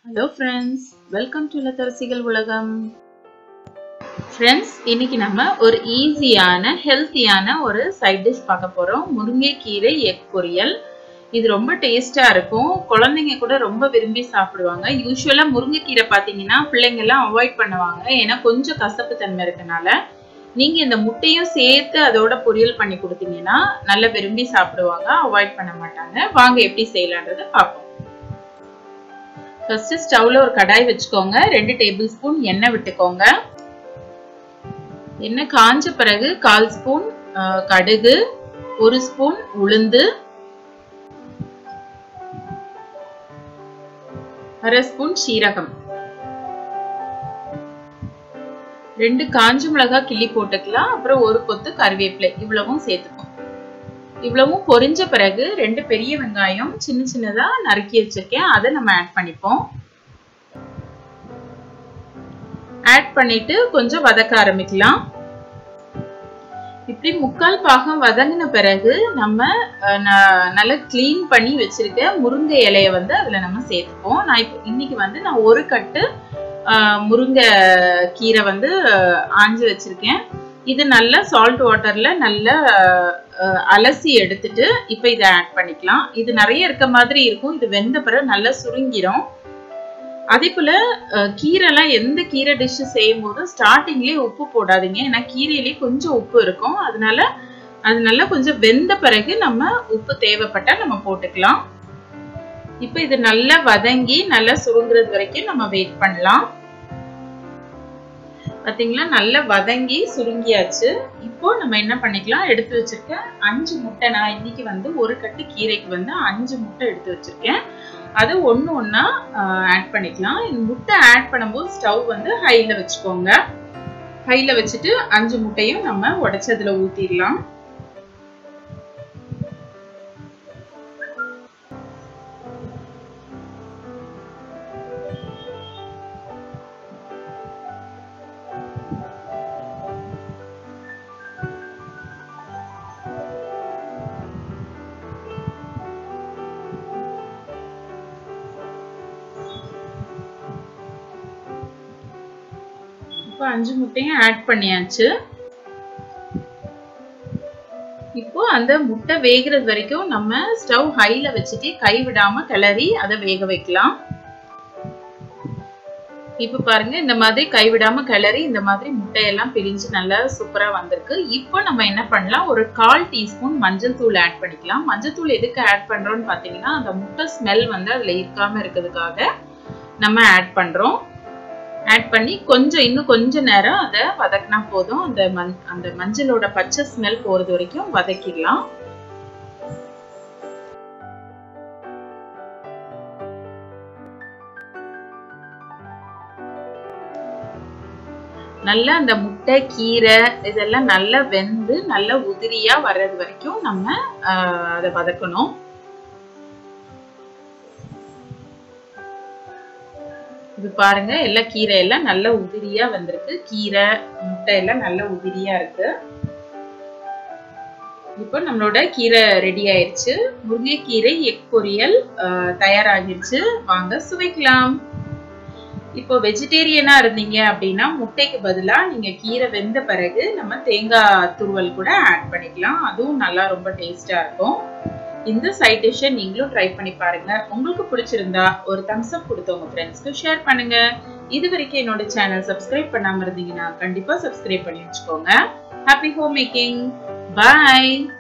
hello friends welcome to லத்தரசிகள் உலகம் friends இன்னைக்கு நம்ம ஒரு ஈஸியான ஹெல்த்தியான ஒரு சைட் டிஷ் பார்க்க போகிறோம் முருங்கைக்கீரை எக் பொரியல் இது ரொம்ப டேஸ்ட்டாக இருக்கும் குழந்தைங்க கூட ரொம்ப விரும்பி சாப்பிடுவாங்க யூஸ்வலாக முருங்கைக்கீரை பார்த்தீங்கன்னா பிள்ளைங்கெல்லாம் அவாய்ட் பண்ணுவாங்க ஏன்னா கொஞ்சம் கசப்பு தன்மை இருக்கனால நீங்கள் இந்த முட்டையும் சேர்த்து அதோட பொரியல் பண்ணி கொடுத்தீங்கன்னா நல்லா விரும்பி சாப்பிடுவாங்க அவாய்ட் பண்ண மாட்டாங்க வாங்க எப்படி செய்யலான்றதை பார்ப்போம் ஃபர்ஸ்ட் ஸ்டவ்ல ஒரு கடாய் வச்சுக்கோங்க ரெண்டு டேபிள் ஸ்பூன் எண்ணெய் விட்டுக்கோங்க எண்ணெய் காஞ்ச பிறகு கால் ஸ்பூன் கடுகு ஒரு ஸ்பூன் உளுந்து அரை ஸ்பூன் சீரகம் ரெண்டு காஞ்ச மிளகாய் கிள்ளி போட்டுக்கலாம் அப்புறம் ஒரு கொத்து கருவேப்பிலை இவ்வளவும் சேர்த்துப்போம் இவ்வளவும் பொரிஞ்ச பிறகு ரெண்டு பெரிய வெங்காயம் சின்ன சின்னதா நறுக்கி வச்சிருக்கேன் அதை நம்ம ஆட் பண்ணிப்போம் ஆட் பண்ணிட்டு கொஞ்சம் வதக்க ஆரம்பிக்கலாம் இப்படி முக்கால் பாகம் வதங்கின பிறகு நம்ம நல்லா கிளீன் பண்ணி வச்சிருக்க முருங்கை இலைய வந்து அதுல நம்ம சேர்த்துப்போம் நான் இப்போ இன்னைக்கு வந்து நான் ஒரு கட்டு முருங்கை கீரை வந்து ஆஞ்சு வச்சிருக்கேன் இது நல்லா சால்ட் வாட்டர்ல நல்லா அலசி எடுத்துட்டு இப்போ இதை ஆட் பண்ணிக்கலாம் இது நிறைய இருக்க மாதிரி இருக்கும் இது வெந்த பிறகு நல்லா சுருங்கிரும் அதே போல கீரைலாம் எந்த கீரை டிஷ் செய்யும் போதும் ஸ்டார்டிங்லேயே உப்பு போடாதீங்க ஏன்னா கீரையிலேயே கொஞ்சம் உப்பு இருக்கும் அதனால அது நல்லா கொஞ்சம் வெந்த பிறகு நம்ம உப்பு தேவைப்பட்டா நம்ம போட்டுக்கலாம் இப்போ இது நல்லா வதங்கி நல்லா சுருங்குறது வரைக்கும் நம்ம வெயிட் பண்ணலாம் பார்த்தீங்களா நல்லா வதங்கி சுருங்கியாச்சு இப்போ நம்ம என்ன பண்ணிக்கலாம் எடுத்து வச்சிருக்க அஞ்சு முட்டை நான் இன்னைக்கு வந்து ஒரு கட்டு கீரைக்கு வந்து அஞ்சு முட்டை எடுத்து வச்சிருக்கேன் அது ஒன்று ஒன்றா ஆட் பண்ணிக்கலாம் இந்த முட்டை ஆட் பண்ணும்போது ஸ்டவ் வந்து ஹையில் வச்சுக்கோங்க ஹையில் வச்சுட்டு அஞ்சு முட்டையும் நம்ம உடச்சதுல ஊற்றிடலாம் இப்போ அஞ்சு முட்டையும் ஆட் பண்ணியாச்சு இப்போ அந்த முட்டை வேகிறது வரைக்கும் நம்ம ஸ்டவ் ஹைல வச்சுட்டு கை விடாம கிளறி அதை வேக வைக்கலாம் இப்போ பாருங்க இந்த மாதிரி கைவிடாம கிளறி இந்த மாதிரி முட்டையெல்லாம் பிரிஞ்சு நல்லா சூப்பரா வந்திருக்கு இப்போ நம்ம என்ன பண்ணலாம் ஒரு கால் டீஸ்பூன் மஞ்சள் தூள் ஆட் பண்ணிக்கலாம் மஞ்சள் தூள் எதுக்கு ஆட் பண்றோம்னு பாத்தீங்கன்னா அந்த முட்டை ஸ்மெல் வந்து அதுல இருக்காம இருக்கிறதுக்காக நம்ம ஆட் பண்றோம் ஆட் பண்ணி கொஞ்சம் இன்னும் கொஞ்ச நேரம் அதை வதக்கினா போதும் அந்த மண் அந்த மஞ்சளோட பச்சை ஸ்மெல் போறது வரைக்கும் வதக்கிடலாம் நல்லா அந்த முட்டை கீரை இதெல்லாம் நல்லா வெந்து நல்லா உதிரியா வர்றது வரைக்கும் நம்ம அதை வதக்கணும் இது பாருங்க எல்லா கீரை எல்லாம் நல்ல உதிரியா வந்திருக்கு கீரை முட்டை எல்லாம் நல்ல உதிரியா இருக்கு இப்போ நம்மளோட கீரை ரெடி ஆயிடுச்சு முருங்கைக்கீரை எக் பொரியல் தயாராகிடுச்சு வாங்க சுவைக்கலாம் இப்போ வெஜிடேரியனா இருந்தீங்க அப்படின்னா முட்டைக்கு பதிலா நீங்க கீரை வெந்த பிறகு நம்ம தேங்காய் துருவல் கூட ஆட் பண்ணிக்கலாம் அதுவும் நல்லா ரொம்ப டேஸ்டா இருக்கும் இந்த சைட் டிஷ்ஷை நீங்களும் ட்ரை பண்ணி பாருங்க உங்களுக்கு பிடிச்சிருந்தா ஒரு தம்ஸ் அப் கொடுத்து உங்க ஃப்ரெண்ட்ஸ்க்கு ஷேர் பண்ணுங்க இது வரைக்கும் என்னோட சேனல் சப்ஸ்கிரைப் பண்ணாம இருந்தீங்கன்னா கண்டிப்பா சப்ஸ்கிரைப் பண்ணி வச்சுக்கோங்க ஹாப்பி ஹோம் மேக்கிங் பாய்